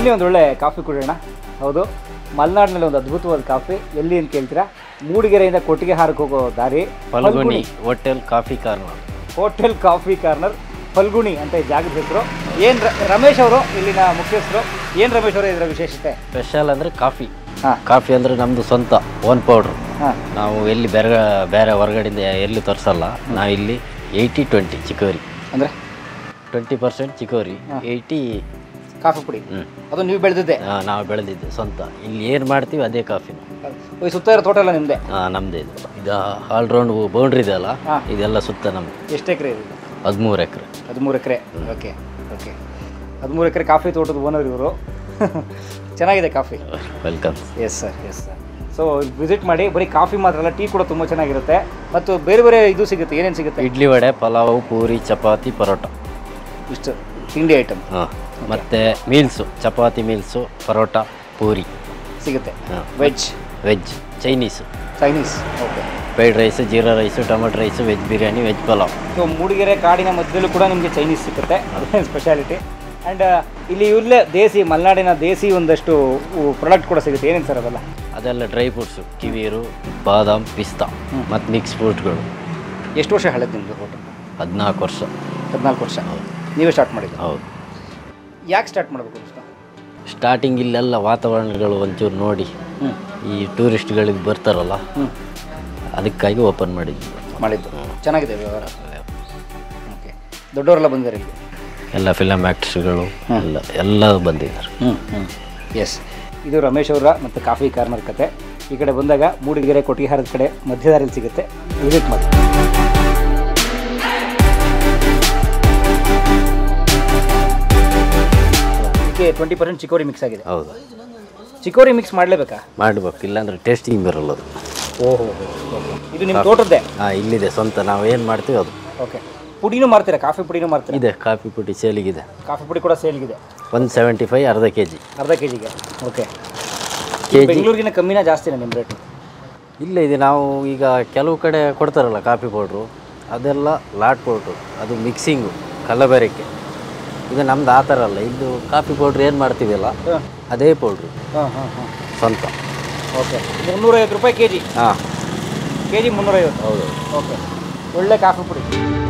ಬನ್ನಿ ಒಂದು ಒಳ್ಳೆ ಕಾಫಿ ಕುಡಿಯೋಣ ಹೌದು ಮಲೆನಾಡಿನಲ್ಲಿ ಒಂದು ಅದ್ಭುತವಾದ ಕಾಫಿ ಎಲ್ಲಿ ಅಂತ ಕೇಳ್ತೀರಾ ಮೂಡಿಗೆರೆಯಿಂದ ಕೊಟ್ಟಿಗೆ ಹಾರಕ್ಕೆ ಹೋಗೋ ದಾರಿ Phalguni hotel coffee corner hotel coffee corner Phalguni ಅಂತ ಈ ಜಾಗದ ಹೆಸರು ಏನು ರಮೇಶ್ ಅವರು ಇಲ್ಲಿನ ಮುಖ್ಯಸ್ಥರು ಏನು ರಮೇಶ್ ಅವರು ಇದರ ವಿಶೇಷತೆ ಸ್ಪೆಷಲ್ ಅಂದರೆ ಕಾಫಿ ಹಾಂ ಕಾಫಿ ಅಂದರೆ ನಮ್ಮದು ಸ್ವಂತ ಓನ್ ಪೌಡ್ರು ಹಾಂ ನಾವು ಎಲ್ಲಿ ಬೇರೆ ಬೇರೆ ಹೊರಗಡೆಯಿಂದ ಎಲ್ಲಿ ತರಿಸಲ್ಲ ನಾವು ಇಲ್ಲಿ ಏಯ್ಟಿ ಟ್ವೆಂಟಿ ಚಿಕೋರಿ ಅಂದರೆ twenty percent chicory eighty coffee ಪುಡಿ ಹ್ಞೂ ಅದು ನೀವು ಬೆಳೆದಿದ್ದೆ ನಾವು ಬೆಳೆದಿದ್ದು ಸ್ವಂತ ಇಲ್ಲಿ ಏನು ಮಾಡ್ತೀವಿ ಅದೇ ಕಾಫಿನ ಈ ಸುತ್ತ ಇರೋ ತೋಟ ಎಲ್ಲ ನಿಮ್ಮದೇ ಹಾಂ ನಮ್ಮದೇ ಇದು ಇದು ಆಲ್ ರೌಂಡ್ ಬೌಂಡ್ರಿ ಇದೆ ಅಲ್ಲ ಹಾ. ಇದೆಲ್ಲ ಸುತ್ತ ನಮ್ಮದು ಎಷ್ಟು ಎಕರೆ ಇದೆ ಹದಿಮೂರು ಎಕರೆ ಹದಿಮೂರು ಎಕರೆ ಓಕೆ ಓಕೆ ಹದಿಮೂರು ಎಕರೆ ಕಾಫಿ ತೋಟದ ಓನರ್ ಇವರು ಚೆನ್ನಾಗಿದೆ coffee welcome yes sir yes sir so visit ಮಾಡಿ ಬರೀ ಕಾಫಿ ಮಾತ್ರ ಅಲ್ಲ ಟೀ ಕೂಡ ತುಂಬ ಚೆನ್ನಾಗಿರುತ್ತೆ ಮತ್ತು ಬೇರೆ ಬೇರೆ ಇದು ಸಿಗುತ್ತೆ ಏನೇನು ಸಿಗುತ್ತೆ ಇಡ್ಲಿ ವಡೆ ಪಲಾವು ಪೂರಿ ಚಪಾತಿ ಪರೋಟ ಇಷ್ಟು ತಿಂಡಿ ಐಟಮ್ ಹಾಂ ಮತ್ತು ಮೀಲ್ಸು ಚಪಾತಿ ಮೀಲ್ಸು ಪರೋಟ ಪೂರಿ ಸಿಗುತ್ತೆ ಹಾಂ veg veg Chinese Chinese okay fried rice jeera rice tomato rice veg biryani veg pulao so Mudigere ಕಾಡಿನ ಮಧ್ಯದಲ್ಲೂ ಕೂಡ ನಿಮಗೆ ಚೈನೀಸ್ ಸಿಗುತ್ತೆ ಅದೇ ಸ್ಪೆಷಾಲಿಟಿ ಆ್ಯಂಡ್ ಇಲ್ಲಿ ಇಲ್ಲೇ ದೇಸಿ ಮಲೆನಾಡಿನ ದೇಸಿ ಒಂದಷ್ಟು ಪ್ರಾಡಕ್ಟ್ ಕೂಡ ಸಿಗುತ್ತೆ ಏನೇನು ಸರ್ ಅವೆಲ್ಲ ಅದೆಲ್ಲ ಡ್ರೈ ಫ್ರೂಟ್ಸು ಕಿವೀರು ಬಾದಾಮ್ ಪಿಸ್ತಾ ಮತ್ತು ಮಿಕ್ಸ್ ಫ್ರೂಟ್ಗಳು ಎಷ್ಟು ವರ್ಷ ಹಳೆದು ನಿಮ್ಮದು ಹೋಟೆಲ್ ಹದಿನಾಲ್ಕು ವರ್ಷ ಹದಿನಾಲ್ಕು ವರ್ಷ ನೀವೇ ಸ್ಟಾರ್ಟ್ ಮಾಡಿದ್ದು ಹೌದು ಯಾಕೆ ಸ್ಟಾರ್ಟ್ ಮಾಡಬೇಕು ಅನಿಸ್ತಾ ಸ್ಟಾರ್ಟಿಂಗ್ ಇಲ್ಲೆಲ್ಲ ವಾತಾವರಣಗಳು ಒಂಚೂರು ನೋಡಿ ಹ್ಞೂ ಈ ಟೂರಿಸ್ಟ್ಗಳಿಗೆ ಬರ್ತಾರಲ್ಲ ಹ್ಞೂ ಅದಕ್ಕಾಗಿ ಓಪನ್ ಮಾಡಿದ್ವಿ ಮಾಡಿದ್ದು ಚೆನ್ನಾಗಿದೆ ವ್ಯವಹಾರ ಓಕೆ ದೊಡ್ಡವರೆಲ್ಲ ಬಂದಿದ್ದಾರೆ ಇಲ್ಲಿ ಎಲ್ಲ ಫಿಲಮ್ ಆ್ಯಕ್ಟ್ಸ್ಗಳು ಎಲ್ಲ ಎಲ್ಲ ಬಂದಿದ್ದಾರೆ ಹ್ಞೂ ಹ್ಞೂ ಎಸ್ ಇದು ರಮೇಶ್ ಅವರ ಮತ್ತು ಕಾಫಿ ಕಾರ್ನರ್ ಕತೆ ಈ ಕಡೆ ಬಂದಾಗ ಮೂಡಿಗೆರೆ ಕೊಟ್ಟಿಗೆಹಾರದ ಕಡೆ ಮಧ್ಯದಾರಿಯಲ್ಲಿ ಸಿಗುತ್ತೆ ವಿಸಿಟ್ ಮಾಡಿ ಇದಕ್ಕೆ ಟ್ವೆಂಟಿ ಪರ್ಸೆಂಟ್ ಚಿಕೋರಿ ಮಿಕ್ಸ್ ಆಗಿದೆ ಹೌದು ಚಿಕೋರಿ ಮಿಕ್ಸ್ ಮಾಡಲೇಬೇಕಾ ಮಾಡಬೇಕು ಇಲ್ಲಾಂದ್ರೆ ಟೇಸ್ಟಿಂಗ್ ಬರಲ್ಲ ಅದು ಓಹೋ ಇದು ನಿಮ್ಮ ತೋಟದ್ದೇ ಹಾಂ ಇಲ್ಲಿದೆ ಸ್ವಂತ ನಾವು ಏನು ಮಾಡ್ತೀವಿ ಅದು ಓಕೆ ಪುಡಿನೂ ಮಾರ್ತೀರಾ ಕಾಫಿ ಪುಡಿನೂ ಮಾರ್ತೀರಾ ಇದೆ ಕಾಫಿ ಪುಡಿ ಸೇಲಿಗಿದೆ ಕಾಫಿ ಪುಡಿ ಕೂಡ ಸೇಲ್ಗಿದೆ ಒನ್ ಸೆವೆಂಟಿ ಫೈವ್ ಅರ್ಧ ಕೆ ಜಿ ಅರ್ಧ ಕೆ ಜಿಗೆ ಓಕೆ ಕೆ ಜಿ ಬೆಂಗಳೂರಿಗಿನ ಕಮ್ಮಿನ ಜಾಸ್ತಿನ ನಿಮ್ಮ ರೇಟ್ ಇಲ್ಲ ಇದೆ ನಾವು ಈಗ ಕೆಲವು ಕಡೆ ಕೊಡ್ತಾರಲ್ಲ ಕಾಫಿ ಪೌಡ್ರು ಅದೆಲ್ಲ ಲಾಟ್ ಪೌಡ್ರು ಅದು ಮಿಕ್ಸಿಂಗು ಕಲಬೆರಕೆ ಇದು ನಮ್ದು ಆ ಥರ ಅಲ್ಲ ಇದು ಕಾಫಿ ಪೌಡ್ರ್ ಏನು ಮಾಡ್ತೀವಲ್ಲ ಹಾಂ ಅದೇ ಪೌಡ್ರು ಹಾಂ ಹಾಂ ಹಾಂ ಸ್ವಂತ ಓಕೆ ಮುನ್ನೂರೈವತ್ತು ರೂಪಾಯಿ ಕೆ ಜಿ ಹಾಂ ಕೆ ಜಿ ಮುನ್ನೂರೈವತ್ತು ಹೌದು ಓಕೆ ಒಳ್ಳೆ ಕಾಫಿ ಪುಡಿ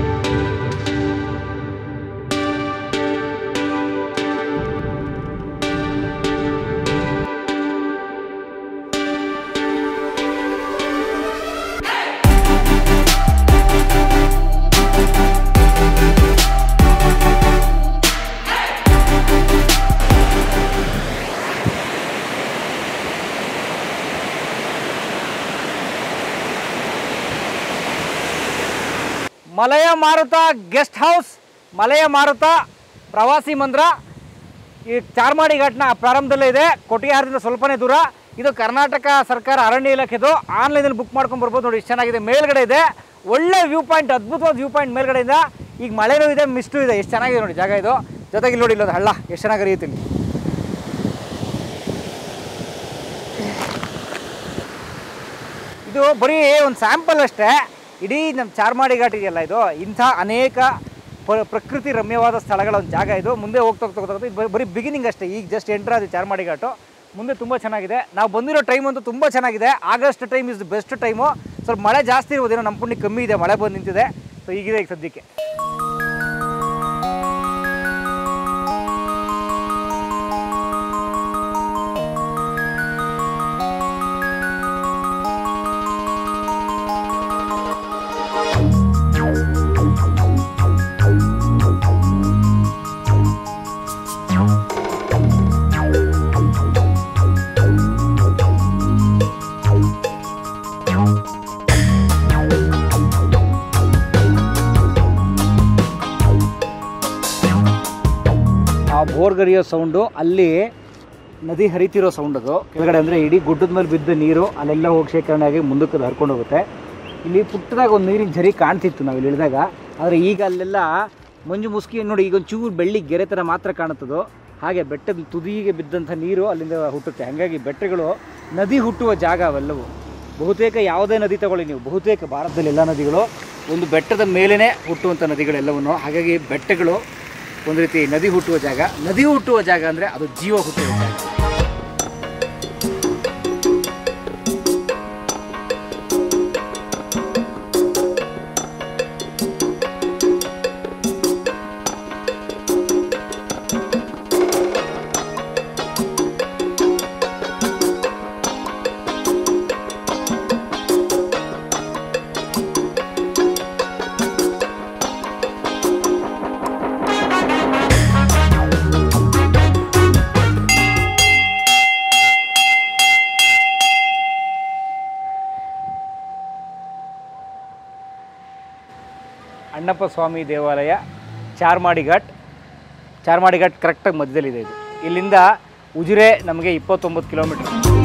ಮಲಯ ಮಾರುತ ಗೆಸ್ಟ್ ಹೌಸ್ ಮಲಯ ಮಾರುತ ಪ್ರವಾಸಿ ಮಂದಿರ ಈ ಚಾರ್ಮಾಡಿ ಘಾಟ್ನ ಪ್ರಾರಂಭದಲ್ಲೇ ಇದೆ ಕೊಟ್ಟಿಗೆಹಾರದಿಂದ ಸ್ವಲ್ಪನೇ ದೂರ ಇದು ಕರ್ನಾಟಕ ಸರ್ಕಾರ ಅರಣ್ಯ ಇಲಾಖೆದು ಆನ್ಲೈನಲ್ಲಿ ಬುಕ್ ಮಾಡ್ಕೊಂಡು ಬರ್ಬೋದು ನೋಡಿ ಎಷ್ಟು ಚೆನ್ನಾಗಿದೆ ಮೇಲ್ಗಡೆ ಇದೆ ಒಳ್ಳೆ ವ್ಯೂ ಪಾಯಿಂಟ್ ಅದ್ಭುತವಾದ ವ್ಯೂ ಪಾಯಿಂಟ್ ಮೇಲ್ಗಡೆಯಿಂದ ಈಗ ಮಳೆನೂ ಇದೆ ಮಿಸ್ಟು ಇದೆ ಎಷ್ಟು ಚೆನ್ನಾಗಿದೆ ನೋಡಿ ಜಾಗ ಇದು ಜೊತೆಗೆ ಇಲ್ಲಿ ನೋಡಿ ಇಲ್ಲೊಂದು ಹಳ್ಳ ಎಷ್ಟು ಚೆನ್ನಾಗಿ ಹರಿಯುತ್ತೆ ಇಲ್ಲಿ ಇದು ಬರೀ ಒಂದು ಸ್ಯಾಂಪಲ್ ಅಷ್ಟೇ ಇಡೀ ನಮ್ಮ ಚಾರ್ಮಾಡಿ ಘಾಟ್ ಇದೆಯಲ್ಲ ಇದು ಇಂಥ ಅನೇಕ ಪ- ಪ್ರಕೃತಿ ರಮ್ಯವಾದ ಸ್ಥಳಗಳ ಒಂದು ಜಾಗ ಇದು ಮುಂದೆ ಹೋಗ್ತಾ ಹೋಗ್ತಾ ಹೋಗ್ತಾ ಹೋಗ್ತಾ ಇದು ಬರೀ- ಬರೀ ಬಿಗಿನಿಂಗ್ ಅಷ್ಟೇ ಈಗ ಜಸ್ಟ್ ಎಂಟ್ರ್ ಅದು ಚಾರ್ಮಾಡಿ ಘಾಟು ಮುಂದೆ ತುಂಬ ಚೆನ್ನಾಗಿದೆ ನಾವು ಬಂದಿರೋ ಟೈಮ್ ಅಂತೂ ತುಂಬ ಚೆನ್ನಾಗಿದೆ August time is the best time ಸ್ವಲ್ಪ ಮಳೆ ಜಾಸ್ತಿ ಇರ್ಬೋದೇನೋ ನಮ್ಮ ಪುಣ್ಯ ಕಮ್ಮಿ ಇದೆ ಮಳೆ ಬಂದು ನಿಂತಿದೆ ಸೊ ಈಗಿದೆ ಈಗ ಸದ್ಯಕ್ಕೆ ಆ ಬೋರ್ಗರಿಯೋ ಸೌಂಡು ಅಲ್ಲಿ ನದಿ ಹರಿತಿರೋ ಸೌಂಡ್ ಅದು ಕೆಳಗಡೆ ಅಂದರೆ ಇಡೀ ಗುಡ್ಡದ ಮೇಲೆ ಬಿದ್ದ ನೀರು ಅಲ್ಲೆಲ್ಲ ಹೋಗಿ ಶೇಖರಣೆ ಆಗಿ ಮುಂದಕ್ಕೆ ಅದು ಹರ್ಕೊಂಡು ಹೋಗುತ್ತೆ ಇಲ್ಲಿ ಪುಟ್ಟದಾಗ ಒಂದು ನೀರಿನ ಝರಿ ಕಾಣ್ತಿತ್ತು ನಾವು ಇಲ್ಲಿ ಇಳಿದಾಗ ಆದರೆ ಈಗ ಅಲ್ಲೆಲ್ಲ ಮಂಜು ಮುಸ್ಕಿ ನೋಡಿ ಈಗ ಒಂದು ಚೂರು ಬೆಳ್ಳಿ ಗೆರೆ ಥರ ಮಾತ್ರ ಕಾಣುತ್ತದು ಹಾಗೆ ಬೆಟ್ಟದ ತುದಿಗೆ ಬಿದ್ದಂಥ ನೀರು ಅಲ್ಲಿಂದ ಹುಟ್ಟುತ್ತೆ ಹಾಗಾಗಿ ಬೆಟ್ಟಗಳು ನದಿ ಹುಟ್ಟುವ ಜಾಗ ಅವೆಲ್ಲವು ಬಹುತೇಕ ಯಾವುದೇ ನದಿ ತಗೊಳ್ಳಿ ನೀವು ಬಹುತೇಕ ಭಾರತದಲ್ಲಿ ಎಲ್ಲ ನದಿಗಳು ಒಂದು ಬೆಟ್ಟದ ಮೇಲೇ ಹುಟ್ಟುವಂಥ ನದಿಗಳೆಲ್ಲವನ್ನು ಹಾಗಾಗಿ ಬೆಟ್ಟಗಳು ಒಂದು ರೀತಿ ನದಿ ಹುಟ್ಟುವ ಜಾಗ ನದಿ ಹುಟ್ಟುವ ಜಾಗ ಅಂದರೆ ಅದು ಜೀವ ಹುಟ್ಟುವ ಜಾಗ ಅಣ್ಣಪ್ಪ ಸ್ವಾಮಿ ದೇವಾಲಯ ಚಾರ್ಮಾಡಿ ಘಾಟ್ ಚಾರ್ಮಾಡಿ ಘಾಟ್ ಕರೆಕ್ಟಾಗಿ ಮಧ್ಯದಲ್ಲಿದೆ ಇದು ಇಲ್ಲಿಂದ ಉಜಿರೆ ನಮಗೆ ಇಪ್ಪತ್ತೊಂಬತ್ತು ಕಿಲೋಮೀಟರ್